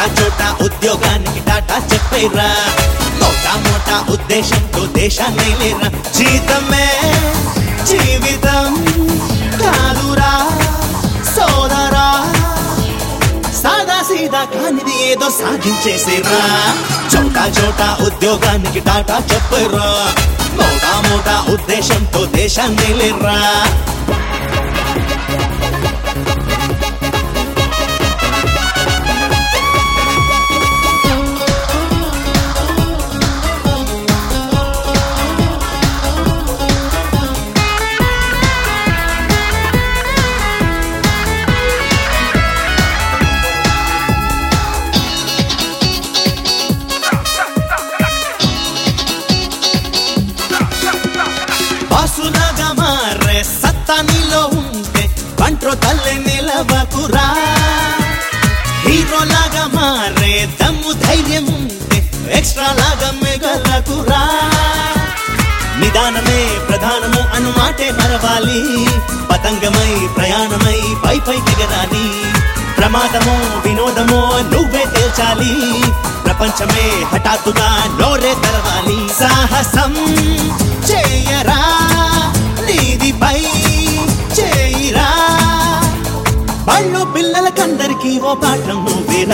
చోటా చోటా ఉద్యోగానికి టాటా చెప్పేరా మోటా మోటా ఉద్దేశంతో దేశాన్ని లేరా జీతమే జీవితం కాదురా సోదరా సాదా సీదా కానిది ఏదో సాధించేసేరా చోటా చోటా ఉద్యోగానికి టాటా చెప్పరా మోటా మోటా ఉద్దేశంతో దేశాన్ని లేరా బాసులాగా మారే సత్తా నీలో ఉంటే కంట్రో తల్లి నిలవకురా హీరోలాగా మారే దమ్ము ధైర్యం ఉంటే ఎక్స్ట్రా లాగా మిగలకురా నిదానమే ప్రధానము అను మాటే మరవాలి పతంగమై ప్రయాణమై పై పై ఎగరాలి ప్రమాదమో వినోదమో నువ్వే తేల్చాలి ప్రపంచమే హఠాత్తుగా నోరే తెరవాలి సాహసం చేయరా నీదిపై చేయిరా బళ్ళు పిల్లలకందరికీ ఓ పాఠం నువ్వేరా